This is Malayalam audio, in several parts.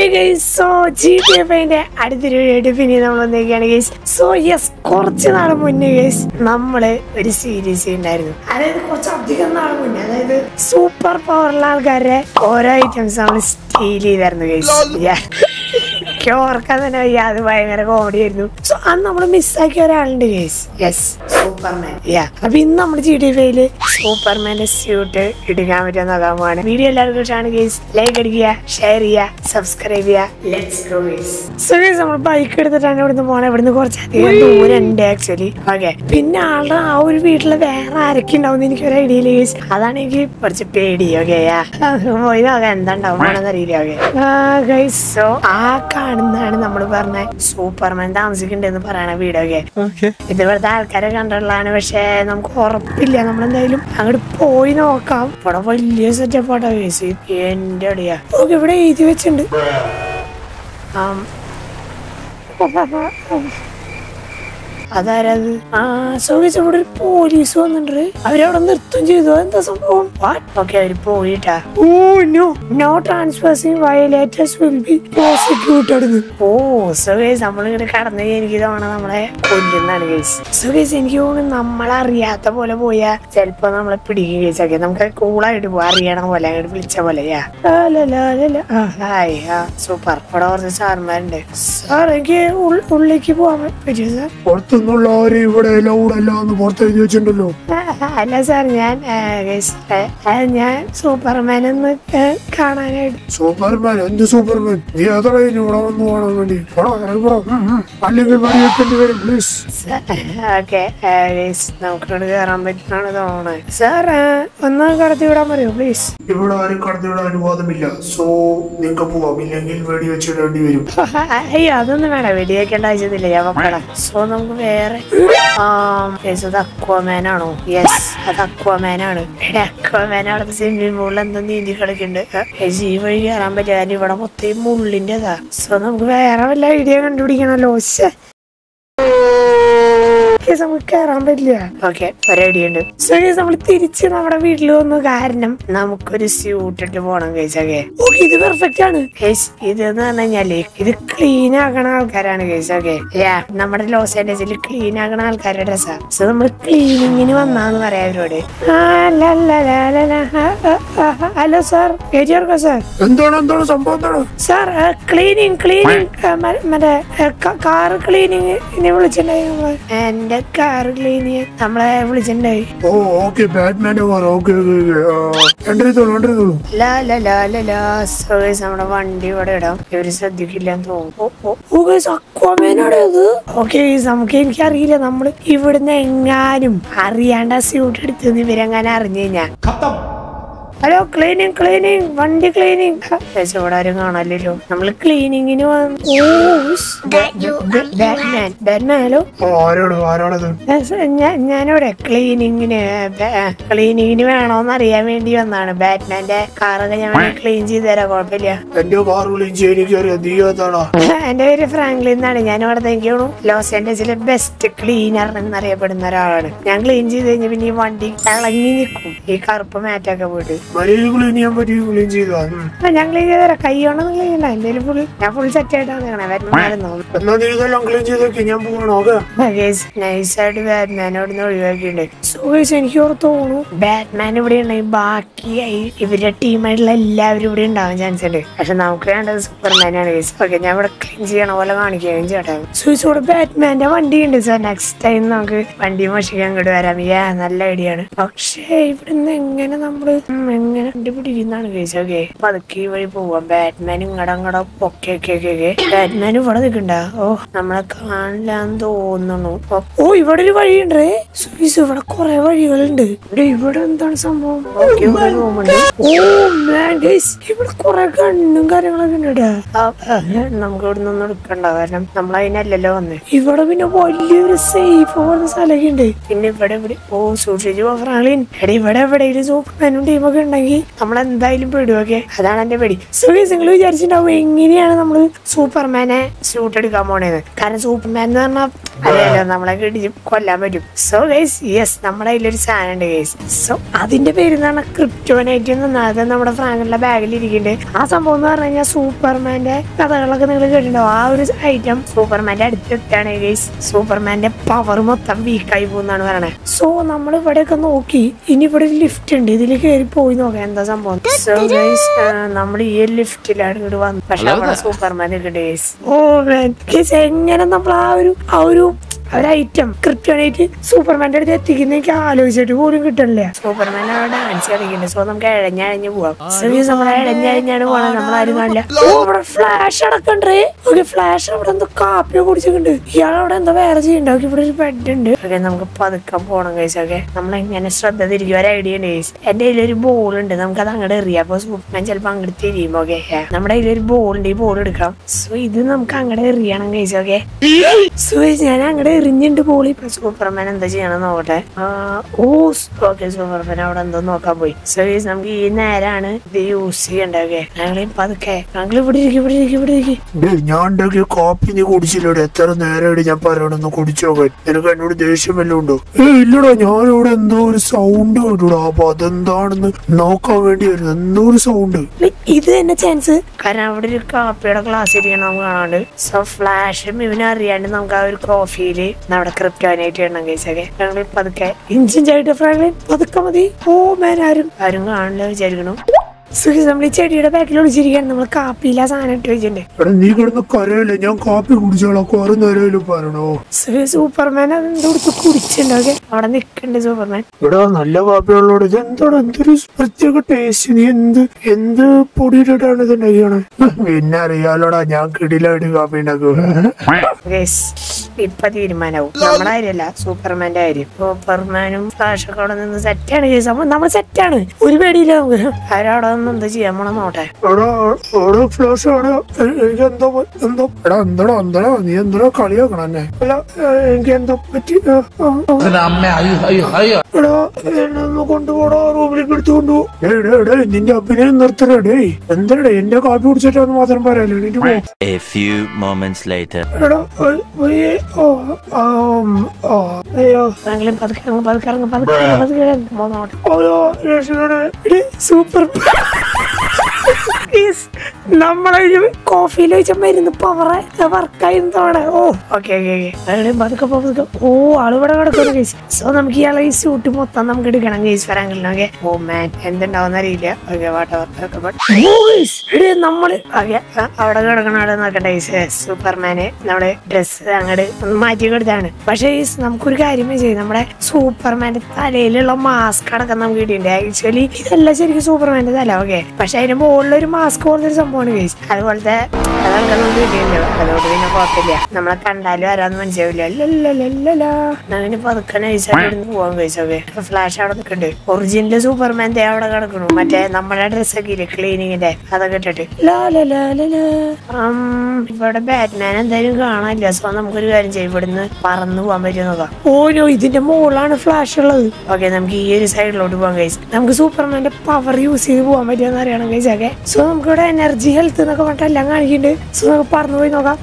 ഗൈസ് സോ ജി ടി എഫിന്റെ അടുത്തൊരു വീഡിയോ പിന്നെ നമ്മൾ വന്നിരിക്കുകയാണ് ഗൈസ് സോ യെസ് കുറച്ച് നാൾ മുന്നേ ഗൈസ് നമ്മള് ഒരു സീരീസ് ഉണ്ടായിരുന്നു അതായത് കുറച്ച് അധികം നാൾ മുന്നേ അതായത് സൂപ്പർ പവറുള്ള ആൾക്കാരുടെ ഓരോ ഐറ്റംസ് നമ്മൾ സ്റ്റീൽ ചെയ്തായിരുന്നു ഗൈസ് എനിക്ക് ഓർക്കാൻ തന്നെ വയ്യ അത് ഭയങ്കര കോമഡി ആയിരുന്നു സോ അന്ന് നമ്മൾ മിസ്സാക്കിയ ഒരാളുണ്ട് ഗേസ് യെസ് സൂപ്പർമാൻ യാ അപ്പൊ ഇന്ന് നമ്മൾ ജി ടി ഫൈയില് സൂപ്പർമാന്റെ സ്യൂട്ട് എടുക്കാൻ പറ്റുന്ന നോക്കാൻ പോവാണ് വീഡിയോ എല്ലാവർക്കും ഇഷ്ടമാണ് ഗേസ് ലൈക്ക് അടിക്കുക ഷെയർ ചെയ്യുക സബ്സ്ക്രൈബ് ചെയ്യുക let's go guys so guys നമ്മൾ ബൈക്ക് എടുത്തിട്ടാണ് ഇവിടുന്ന് പോണത് ഇവിടുന്ന് കുറച്ച് അധികം ദൂരം ഉണ്ട് ആക്ച്വലി ഓക്കെ പിന്നെ ആളുടെ ആ ഒരു വീട്ടിൽ വേറെ ആരൊക്കെ ഉണ്ടാവും എനിക്ക് ഒരു ഐഡിയ ഇല്ല ഗേസ് അതാണ് എനിക്ക് കുറച്ച് പേടി ഓക്കെ പോയി നോക്കാം എന്താ ഉണ്ടാവും അറിയില്ല ഓക്കെ ഗൈസ് സോ ആ കാണുന്നതാണ് നമ്മൾ പറഞ്ഞ സൂപ്പർമാൻ താമസിക്കണ്ടെന്ന് പറയണ വീടൊക്കെ ഇത് ഇവിടുത്തെ ആൾക്കാരെ കണ്ടുള്ളതാണ് പക്ഷെ നമുക്ക് ഉറപ്പില്ല നമ്മളെന്തായാലും അങ്ങോട്ട് പോയി നോക്കാം ഇവിടെ വലിയ സെറ്റപ്പ് ആട്ടോ കേസ് എന്റെ അടിയാ ഓക്കെ ഇവിടെ എഴുതി വെച്ചിട്ടുണ്ട് ആം. അതാരത് ആ സോഗീസ് ഇവിടെ ഒരു പോലീസ് വന്നിട്ടുണ്ട് അവരവിടെ നൃത്തം ചെയ്തു എന്താ സംഭവം ഓക്കെ അവര് പോയിട്ടാ oh no no trespassing violators will be prosecuted oh so guys നമ്മളിങ്ങനെ കടന്നു എനിക്ക് തോന്നണം നമ്മളെ കൊല്ലുന്നാണ് കേസ് സോഗേസ് എനിക്ക് തോന്നുന്നു നമ്മളറിയാത്ത പോലെ പോയാ ചിലപ്പോ നമ്മളെ പിടിക്കും കേസൊക്കെ നമുക്ക് കൂളായിട്ട് പോവാ അറിയണ പോലെ അങ്ങോട്ട് വിളിച്ച പോലെ യാ ഹായ് ആ സൂപ്പർ ഇവിടെ കുറച്ച് സാർമാരുണ്ട് സാർ എനിക്ക് ഉൾ- ഉള്ളിലേക്ക് പോവാൻ പറ്റുമോ സാർ പുറത്തുനിന്നുള്ളവര് ഇവിടെ ലൗഡല്ല എന്ന് പുറത്തെഴുതി വെച്ചിട്ടുണ്ടല്ലോ ആ, അല്ല സാർ ഞാൻ ആ, guys, ആ, ആ, ഞാൻ സൂപ്പർമാൻ ഒന്ന് ആ, കാണാനായിട്ട് സൂപ്പർമാൻ എന്ത് സൂപ്പർമാൻ നീ എത്ര ഇനി ഇവിടെ വന്ന് പോകാൻ വേണ്ടി എടാ, ഇറങ്ങി പോടാ. ഉം, ഉം. അല്ലെങ്കിൽ വഴി വെക്കേണ്ടി വരും പ്ലീസ് ഓക്കെ നമുക്ക് ഇവിടെ കയറാൻ പറ്റുന്നാണ് തോന്നുന്നത് സാർ ആ, ഒന്ന് കടത്തി വിടാൻ പറയൂ പ്ലീസ് ഇവിടെ ആരും കടത്തിവിടാൻ അനുവാദമില്ല സോ നിങ്ങൾക്ക് പോവാം ഇല്ലെങ്കിൽ വെടി വെച്ചിടേണ്ടി വരും അയ്യോ അതൊന്നും വേണ്ട വെടിവെക്കേണ്ട ആവശ്യത്തില്ല ഞാൻ വെക്കണം സോ നമുക്ക് വേറെ യെസ് അത് അക്വാമാൻ ആണോ യെസ് അത് അക്വാമാൻ ആണ് അക്വാമാൻ അവിടെ സ്വിമ്മിംഗ് പൂളിൽ എന്തോ നീന്തി കളിക്കുന്നുണ്ട് ഈ വഴി കയറാൻ പറ്റില്ല കാരണം ഇവിടെ മൊത്തം ഈ മുള്ളിൻ്റെതാ സോ നമുക്ക് വേറെ വല്ല ഐഡിയ കണ്ടുപിടിക്കണല്ലോ ശ്ശെ. Guys, നമുക്ക് കയറാൻ പറ്റില്ല ഓക്കെ ഒരു ഐഡിയ ഉണ്ട് സോ ഗൈസ് നമ്മൾ തിരിച്ച് നമ്മുടെ വീട്ടിൽ വന്നു കാരണം നമുക്കൊരു സ്യൂട്ട് ഇട്ട് പോണം കേസൊക്കെ ഓക്കെ ഇത് പെർഫെക്റ്റ് ആണ് കേസ് ഇത് എന്ന് പറഞ്ഞു കഴിഞ്ഞാല് ഇത് ക്ലീൻ ആക്കണ ആൾക്കാരാണ് കേസ് ഓക്കെ യാ നമ്മുടെ ലോസ് ആൻഡേഴ്സിൽ ക്ലീൻ ആക്കണ ആൾക്കാരുടെ ഡ്രസ്സാ സോ നമ്മൾ ക്ലീനിങ്ങിന് വന്നാന്ന് പറയാം അവരോട് ഹലോ സാർ കേട്ടിയോർക്കോ സാർ എന്താണ് എന്താണ് സംഭവം എന്താണ് സാർ ക്ലീനിങ് ക്ലീനിങ് മറ്റേ കാർ ക്ലീനിങ് വിളിച്ചിട്ടുണ്ടായി നമ്മള് എന്റെ കാർ ക്ലീൻ ചെയ്യാൻ നമ്മളെ വിളിച്ചിട്ടുണ്ടായി ഓ ഓക്കെ ബാറ്റ്മാന്റെ കാർ ഓക്കെ എൻട്രി തോളൂ എൻട്രി തോളൂ ലാ ലാ ലാ ലാ ലാ സോ ഗൈസ് നമ്മുടെ വണ്ടി ഇവിടെ ഇടാം ഇവര് ശ്രദ്ധിക്കില്ലെന്ന് തോന്നുന്നു ഓ ഗൈസ് അക്വാമേനാണ് അത് ഓക്കെ ഗൈസ് നമുക്ക് എനിക്കറിയില്ല നമ്മൾ ഇവിടുന്ന് എങ്ങാനും അറിയാണ്ട സ്യൂട്ട് എടുത്തെന്ന് ഇവരെങ്ങാനും അറിഞ്ഞു കഴിഞ്ഞാ ഹലോ ക്ലീനിങ് ക്ലീനിങ് വണ്ടി ക്ലീനിങ് ഇവിടെ ആരും കാണാനില്ലല്ലോ നമ്മൾ ക്ലീനിങ്ങിന് ബാറ്റ്മാൻ ബാറ്റ്മാൻ ഹലോ ഓ ആരോട് ആരാണത് ഞാനിവിടെ ക്ലീനിങ്ങിന് ക്ലീനിങ്ങിന് വേണോന്ന് അറിയാൻ വേണ്ടി വന്നാണ് ബാറ്റ്മാന്റെ കാറൊക്കെ ഞാൻ ക്ലീൻ ചെയ്ത് തരാം കുഴപ്പമില്ല എന്റെ കാർ വിളിച്ച് എനിക്കറിയാം നീ ഏതാണോ എന്റെ പേര് ഫ്രാങ്ക്ലിൻ എന്നാണ് ഞാൻ ഇവിടെ എനിക്ക് തോന്നുന്നു ലോസ് ആൻഡേഴ്സിലെ ബെസ്റ്റ് ക്ലീനർ എന്നറിയപ്പെടുന്ന ഒരാളാണ് ഞാൻ ക്ലീൻ ചെയ്ത് കഴിഞ്ഞ പിന്നെ ഈ വണ്ടി തിളങ്ങി നിൽക്കും ഈ കറുപ്പ് മാറ്റൊക്കെ പോയിട്ട് വലിയ ക്ലീൻ ചെയ്യാൻ പറ്റി ക്ലീൻ ചെയ്താ ഉം. ആ, ഞാൻ ക്ലീൻ ചെയ്ത് തരാം കൈ കൊണ്ടൊന്നും ക്ലീൻ ചെയ്യണ്ട എന്റെ ഫുൾ ഞാൻ ഫുൾ സെറ്റ് ആയിട്ടാണ് നിൽക്കണേ ബാറ്റ്മാനായിരുന്നു എന്നാ നീ ഇതെല്ലാം ക്ലീൻ ചെയ്തേക്ക് ഞാൻ പോകണോ ഓക്കെ നൈസായിട്ട് ബാറ്റ്മാൻ അവിടെ നിന്ന് ഒഴിവാക്കിയിട്ടുണ്ട് സോ ഗൈസ് എനിക്ക് ഓർത്ത് തോന്നുന്നു ബാറ്റ്മാൻ ഇവിടെ ഉണ്ടെങ്കിൽ ബാക്കി ഈ- ഇവരുടെ ടീമായിട്ടുള്ള എല്ലാവരും ഇവിടെ ഉണ്ടാവാൻ ചാൻസ് ഉണ്ട് പക്ഷെ നമുക്ക് വേണ്ടത് സൂപ്പർമാൻ ആണ് ഗൈസ് ഓക്കെ ഞാൻ ഇവിടെ ക്ലീൻ ചെയ്യണ പോലെ കാണിക്കുകയും ചേട്ടാ സോ ഗൈസ് ഇവിടെ ബാറ്റ്മാന്റെ വണ്ടി ഉണ്ട് സാർ നെക്സ്റ്റ് ടൈം നമുക്ക് വണ്ടി മോഷിക്കാൻ ഇങ്ങോട്ട് വരാം യാ നല്ല ഐഡിയ ആണ് പക്ഷേ ഇവിടുന്ന് എങ്ങനെ നമ്മള് ഉം, എങ്ങനെ കണ്ടുപിടിക്കുന്നതാണ് ഗൈസ് ഓക്കെ പതുക്കെ ഈ വഴി പോവാം ബാറ്റ്മാൻ ഇങ്ങടെ അങ്ങടെ ഒക്കെ ഒക്കെ ഒക്കെ ഒക്കെ ബാറ്റ്മാൻ ഇവിടെ നിൽക്കണ്ട ഓ നമ്മളെ കാണില്ലാന്ന് തോന്നുന്നു ഓ, ഓ ഇവിടെ ഒരു വഴിയുണ്ട് സുബീസ് ഇവിടെ കുറെ വഴികളുണ്ട് ഇവിടെ ഇവിടെ എന്താണ് സംഭവം ഓക്കെ ഇവിടെ റൂമുണ്ട് ഓ man, guys, ഇവിടെ കുറെ കണ്ണും കാര്യങ്ങളൊക്കെ ഉണ്ട് ഇവിടെ. ആ, ആ, നമുക്ക് ഇവിടെ നിന്നും എടുക്കണ്ട കാരണം നമ്മൾ അതിനല്ലല്ലോ വന്ന് ഇവിടെ പിന്നെ വലിയൊരു സേഫ് പോലത്തെ സ്ഥലമൊക്കെ ഉണ്ട് പിന്നെ ഇവിടെ ഇവിടെ ഓ സൂക്ഷിച്ചു പോ ഫ്രാങ്ക്ലിൻ എടി ഇവിടെ എവിടെയും സൂപ്പർമാനും ടീമൊക്കെ ഉണ്ടെങ്കിൽ നമ്മൾ എന്തായാലും പെടും ഓക്കെ അതാണ് എന്റെ പേടി സോ നിങ്ങൾ വിചാരിച്ചിട്ടുണ്ടാവും എങ്ങനെയാണ് നമ്മൾ സൂപ്പർമാനെ സ്യൂട്ട് എടുക്കാൻ പോണേന്ന് കാരണം സൂപ്പർമാൻ എന്ന് പറഞ്ഞാൽ അറിയാലോ നമ്മളെ കിടിച്ച് കൊല്ലാൻ പറ്റും സോ ഗൈസ് യെസ് നമ്മുടെ കയ്യിലൊരു സാധനം ഉണ്ട് ഗൈസ് സോ അതിന്റെ പേര് എന്ന് പറഞ്ഞാൽ ക്രിപ്റ്റോനൈറ്റ് എന്ന് അത് നമ്മുടെ ഫ്രാങ്കിന്റെ ബാഗിൽ ഇരിക്കുന്നുണ്ട് ആ സംഭവം എന്ന് പറഞ്ഞു കഴിഞ്ഞാൽ സൂപ്പർമാന്റെ കഥകളൊക്കെ നിങ്ങൾ കേട്ടിട്ടുണ്ടാവും ആ ഒരു ഐറ്റം സൂപ്പർമാന്റെ അടുത്തെത്താണ് ഗൈസ് സൂപ്പർമാന്റെ പവർ മൊത്തം വീക്കായി പോകുന്നാണ് പറയണത് സോ നമ്മൾ ഇവിടെയൊക്കെ നോക്കി ഇനി ഇവിടെ ഒരു ലിഫ്റ്റ് ഉണ്ട് ഇതിൽ കയറി പോയി നോക്കാം എന്താ സംഭവം സോ ഗൈസ് നമ്മൾ ഈ ഒരു ലിഫ്റ്റിലാണ് ഇങ്ങോട്ട് വന്നത് പക്ഷെ അവിടെ സൂപ്പർമാൻ ഉണ്ട് ഗൈസ് ഓ ഗൈസ് എങ്ങനെ നമ്മൾ ആ ഒരു ആ ഒരു ഒരു ഐറ്റം കൃത്യമായിട്ട് സൂപ്പർമാന്റെ അടുത്ത് എത്തിക്കുന്ന എനിക്ക് ആലോചിച്ചിട്ട് പോലും കിട്ടണില്ല സൂപ്പർമാൻ അവിടെ ഡാൻസ് കളിക്കുന്നുണ്ട് സോ നമുക്ക് ഇഴഞ്ഞഴിഞ്ഞ് പോവാം സീരിയസ് നമ്മൾ ഇഴഞ്ഞഴിഞ്ഞാണ് പോണത് നമ്മൾ ആരും കാണില്ല ഓ ഇവിടെ ഫ്ലാഷ് അടക്കണ്ടേ ഓക്കെ ഫ്ലാഷ് അവിടെ എന്തോ കാപ്പിയോ കുടിച്ചിട്ടുണ്ട് ഇയാൾ അവിടെ എന്തോ വേറെ ചെയ്യണ്ട ഓക്കെ ഇവിടെ ഒരു ബെഡ് ഉണ്ട് ഓക്കെ നമുക്ക് പതുക്കം പോണം കേസ് ഓക്കെ നമ്മൾ എങ്ങനെ ശ്രദ്ധ തിരിക്കും ഒരു ഐഡിയ ഉണ്ട് കേസ് എന്റെ കയ്യിൽ ഒരു ബോൾ ഉണ്ട് നമുക്ക് അത് അങ്ങോട്ട് എറിയാം അപ്പൊ സൂപ്പർമാൻ ചിലപ്പോ അങ്ങോട്ട് തിരിയും ഓക്കെ നമ്മുടെ കയ്യിൽ ഒരു ബോൾ ഉണ്ട് ഈ ബോൾ എടുക്കാം സോ ഇത് നമുക്ക് അങ്ങോട്ട് എറിയണം കേസ് ഓക്കെ സോ ഞാൻ അങ്ങോട്ട് എറിഞ്ഞിട്ട് ബോൾ ഇപ്പൊ സൂപ്പർമാൻ എന്താ ചെയ്യണം നോക്കട്ടെ ആ, ഓ ഓക്കെ സൂപ്പർമാൻ അവിടെ എന്തോ നോക്കാൻ പോയി സോ നമുക്ക് ഈ നേരാണ് ഇത് യൂസ് ചെയ്യണ്ടേ ഓക്കെ ഞങ്ങൾ പതുക്കെ ഞങ്ങൾ ഇവിടെ ഇരിക്കും ഇവിടെ ഇരിക്കും ഇവിടെ ഇരിക്കും ഡേയ്, ഞാൻ ഉണ്ടാക്കിയ കാപ്പി നീ കുടിച്ചില്ലടെ എത്ര നേരമായിട്ട് ഞാൻ പറയണമെന്ന് കുടിച്ചു നോക്കാൻ നിനക്ക് എന്നോട് ദേഷ്യം വല്ലതും ഉണ്ടോ ഏ ഇല്ലടാ ഞാനിവിടെ എന്തോ ഒരു സൗണ്ട് കേട്ടുടാ അപ്പൊ അതെന്താണെന്ന് നോക്കാൻ വേണ്ടി വരുന്നു എന്തോ ഒരു സൗണ്ട് ഇത് തന്നെ ചാൻസ് കാരണം അവിടെ ഒരു കാപ്പിയുടെ ക്ലാസ് ഇരിക്കണം നമുക്ക് കാണാണ്ട് സോ ഫ്ലാഷും ഇവനും അറിയാണ്ട് നമുക്ക് ആ ഒരു കോഫിയില് നമ്മുടെ ക്രിപ്റ്റോനായിട്ട് ഇടണം കഴിച്ചൊക്കെ ഞങ്ങൾ പതുക്കെ ഇഞ്ചിഞ്ചായിട്ട് ഫ്രാങ്ക്ലിൻ പതുക്കെ മതി ഓ മേൻ ആരും ആരും കാണില്ല വിചാരിക്കണു സുഖി നമ്മൾ ഈ ചെടിയുടെ ബാക്കിൽ ഒളിച്ചിരിക്കാൻ നമ്മൾ കാപ്പിയില്ല സാധനം ഇട്ട് വെച്ചിട്ടുണ്ട് എടാ നീ കിടന്ന് കരയല്ലേ ഞാൻ കാപ്പി കുടിച്ചോളാം കുറെ നേരം പറയണോ സുഖി സൂപ്പർമാൻ അതെന്തോ എടുത്ത് കുടിച്ചിട്ടുണ്ടോ അവിടെ നിൽക്കുന്നുണ്ട് സൂപ്പർമാൻ എടാ നല്ല കാപ്പിയുള്ളോട് ഇത് എന്താണ് എന്തൊരു പ്രത്യേക ടേസ്റ്റ് നീ എന്ത് എന്ത് പൊടിയിട്ടിട്ടാണ് ഇത് ഉണ്ടാക്കിയാണ് പിന്നെ അറിയാലോടാ ഞാൻ കിടിലായിട്ട് കാപ്പി ഉണ്ടാക്കുക Guys, ഇപ്പൊ തീരുമാനാവും നമ്മുടെ കാര്യമല്ല സൂപ്പർമാന്റെ കാര്യം സൂപ്പർമാനും ഫ്ലാഷ് ഒക്കെ അവിടെ നിന്ന് സെറ്റാണ് കേസ് അപ്പൊ നമ്മൾ സെറ്റാണ് ഒരു പേടിയില്ല നമുക്ക് അവരവിടെ നിന്ന് എന്താ ചെയ്യാൻ പോണെന്ന് നോട്ടെ എടാ എടാ ഫ്ലാഷ് ആണ് എനിക്ക് എന്തോ പ- എന്തോ എടാ എന്തടാ എന്തടാ നീ എന്തടാ കളിയാക്കണം എന്നെ അല്ല ഏ, എനിക്ക് എന്തോ പറ്റി ആ, ആ, ആ. അമ്മ അയ്യോ അയ്യോ അയ്യോ എടാ എന്നെ ഒന്ന് കൊണ്ടുപോടാ റൂമിലേക്ക് എടുത്തു കൊണ്ടുപോ ഡേയ് ഡേയ് ഡേയ് നിന്റെ അഭിനയം നിർത്തണേ ഡേയ് എന്താടാ എന്റെ കാപ്പി കുടിച്ചിട്ടാന്ന് മാത്രം പറയാലോ എനിക്ക് പോ A few moments later. എടാ ഒ- ഒയ്യേ, ഓ ആ, ഉം, ആ, അയ്യോ ഫ്രാങ്ക്ലിൻ പതുക്കെ ഇറങ്ങ്, പതുക്കെ ഇറങ്ങ്, പതുക്കെ ഇറങ്ങ്, പതുക്കെ ഇറങ്ങ്. പോ നോട്ടെ അയ്യോ രക്ഷകനെ സൂപ്പർ നമ്മളെ കോഫിയിൽ വെച്ച മരുന്ന് പവറ് വർക്കായി തോടെ ഓ ഓക്കെ ഓക്കെ ഓക്കെ പതുക്കെ പോ, പതുക്കെ ഓ ആള് ഇവിടെ കിടക്കുന്നു കേസ് സോ നമുക്ക് ഇയാളെ ഈ സൂട്ട് മൊത്തം നമുക്ക് എടുക്കണം കേസ് ഫറാങ്കിളിനൊക്കെ ഓ മാൻ എന്തുണ്ടാവുന്ന അറിയില്ല ഓക്കെ വാട്ടവർ നമ്മള് ഓക്കെ അവിടെ കിടക്കണ അവിടെ നോക്കട്ടെ കേസ് സൂപ്പർമാന് നമ്മുടെ ഡ്രസ്സ് അങ്ങോട്ട് ഒന്ന് മാറ്റി കൊടുത്താണ് പക്ഷേ guys, നമുക്കൊരു കാര്യം ചെയ്യും നമ്മുടെ സൂപ്പർമാന്റെ തലയിലുള്ള മാസ്ക് അടക്കം നമുക്ക് കിട്ടിയിട്ടുണ്ട് ആക്ച്വലി ഇതല്ല ശരിക്കും സൂപ്പർമാന്റെ തല ഓക്കെ പക്ഷെ അതിന്റെ മുകളിൽ ഒരു മാസ്ക് പോലത്തെ ഒരു സംഭവമാണ് കേസ് അതുപോലത്തെ അതൊക്കെ നമുക്ക് കിട്ടിയിട്ടുണ്ട് അതുകൊണ്ട് പിന്നെ കുഴപ്പമില്ല നമ്മളെ കണ്ടാലും ആരാന്ന് മനസ്സിലാവില്ല ലല്ലലല്ലലാ. അങ്ങനെ പതുക്കെ നൈസായിട്ട് ഇവിടുന്ന് പോവാൻ കഴിച്ചു ഓക്കെ ഫ്ലാഷ് അവിടെ നിൽക്കുന്നുണ്ട് ഒറിജിനൽ സൂപ്പർമാൻ ദേ അവിടെ കിടക്കണു മറ്റേ നമ്മുടെ ഡ്രസ്സൊക്കെ ഇല്ലേ ക്ലീനിങ്ങിന്റെ അതൊക്കെ ഇട്ടിട്ട് ലാ ലാ ലാ ലാ ലാ. ഉം, ഇവിടെ ബാറ്റ്മാൻ എന്തായാലും കാണാനില്ല സോ നമുക്കൊരു കാര്യം ചെയ്യും ഇവിടുന്ന് പറന്നു പോകാൻ പറ്റും നോക്കാം ഓരോ ഇതിന്റെ മുകളിലാണ് ഫ്ലാഷ് ഉള്ളത് ഓക്കെ നമുക്ക് ഈ ഒരു സൈഡിലോട്ട് പോകാൻ കഴിച്ചു നമുക്ക് സൂപ്പർമാന്റെ പവർ യൂസ് ചെയ്ത് പോകാൻ പറ്റുമെന്ന് അറിയണം കഴിച്ചൊക്കെ സോ നമുക്ക് ഇവിടെ എനർജി ഹെൽത്ത് എന്നൊക്കെ പറഞ്ഞിട്ട് എല്ലാം കാണിക്കുന്നുണ്ട് സോ നമുക്ക് പറന്നു പോയി നോക്കാം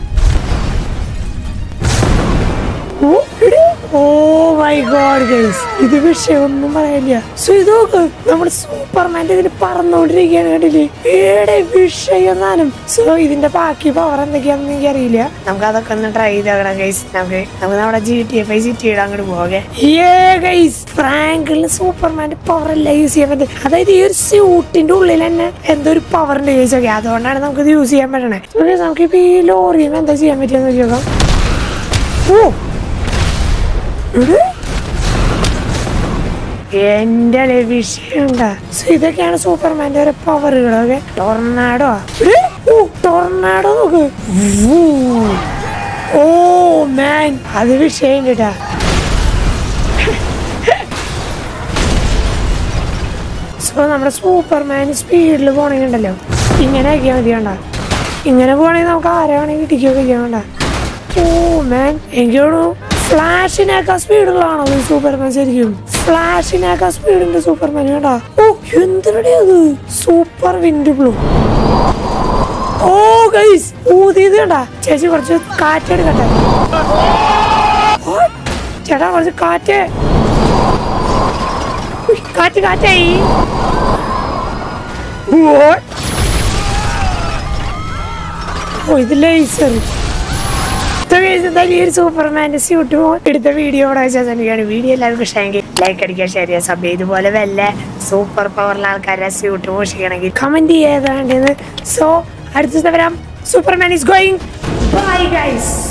ഓ മൈ ഗോഡ് ഗൈസ് ഇത് വിഷയമൊന്നും പറയാനില്ല സോ ഇത് നോക്ക് നമ്മുടെ സൂപ്പർമാന്റെ ഇതിന് പറന്നുകൊണ്ടിരിക്കുകയാണ് കണ്ടില്ലേ ഏടെ വിഷയം എന്നാലും സോ ഇതിന്റെ ബാക്കി പവർ എന്തൊക്കെയാണെന്ന് എനിക്ക് അറിയില്ല നമുക്ക് അതൊക്കെ ഒന്ന് ട്രൈ ചെയ്തേക്കണം ഗൈസ് നമുക്ക് നമുക്ക് നമ്മുടെ ജി ടി എഫ് ഐ സിറ്റിയുടെ അങ്ങോട്ട് പോകെ ഏ ഗൈസ് ഫ്രാങ്കിളിന് സൂപ്പർമാന്റെ പവർ എല്ലാം യൂസ് ചെയ്യാൻ പറ്റും അതായത് ഈ ഒരു സ്യൂട്ടിന്റെ ഉള്ളിൽ തന്നെ എന്തോ ഒരു പവർ ഉണ്ട് ഗൈസ് ഓക്കെ അതുകൊണ്ടാണ് നമുക്ക് ഇത് യൂസ് ചെയ്യാൻ പറ്റണേ നമുക്കിപ്പോ ഈ ലോറിയിൽ എന്താ ചെയ്യാൻ പറ്റുമെന്ന് നോക്കിയോക്കാം ഓ ഇത് എന്റെ വിഷയണ്ട ഇതൊക്കെയാണ് സൂപ്പർമാന്റെ ഒരു പവറുകളൊക്കെ ടൊർണാഡോ ഓ ടൊർണാഡോ നോക്ക് ഊ. ഓ മാൻ അത് വിഷയം കേട്ടാ സോ നമ്മുടെ സൂപ്പർമാൻ സ്പീഡിൽ പോണെങ്കിണ്ടല്ലോ ഇങ്ങനെ ആക്കിയാൽ മതി വേണ്ട ഇങ്ങനെ പോകണമെങ്കിൽ നമുക്ക് ആരെ വേണമെങ്കിൽ ഇടിക്കുകയൊക്കെ ചെയ്യാൻ വേണ്ട ഓ മാൻ എനിക്ക് തോന്നുന്നു ഫ്ലാഷിനേക്കാൾ സ്പീഡുള്ളതാണോ ഈ സൂപ്പർമാൻ ശരിക്കും ഫ്ലാഷിനേക്കാൾ സ്പീഡുണ്ട് സൂപ്പർമാൻ കേട്ടാ ഓ എന്തിനടെ അത് super wind blow oh guys ഊതിയത് കണ്ടാ ചേച്ചി കുറച്ച് കാറ്റെടുക്കട്ടെ ഓ, ചേട്ടാ കുറച്ച് കാറ്റ് ഉയ്, കാറ്റ് കാറ്റായി ഓ. ഓ ഇത് ലേസർ എന്തായാലും ഈ ഒരു സൂപ്പർമാൻ്റെ സ്യൂട്ട് എടുത്ത വീഡിയോ ഇവിടെ വെച്ചാൽ തന്നെയാണ് വീഡിയോ എല്ലാവർക്കും ഇഷ്ടമെങ്കിൽ ലൈക്ക് അടിക്കുക ഷെയർ ചെയ്യുക സബ് ചെയ്ത് ഇതുപോലെ വല്ല സൂപ്പർ പവറിലെ ആൾക്കാരെ സ്യൂട്ട് മോഷിക്കണമെങ്കിൽ കമന്റ് ചെയ്യാതാണ്ടത് സോ അടുത്ത വരാം Superman is going bye guys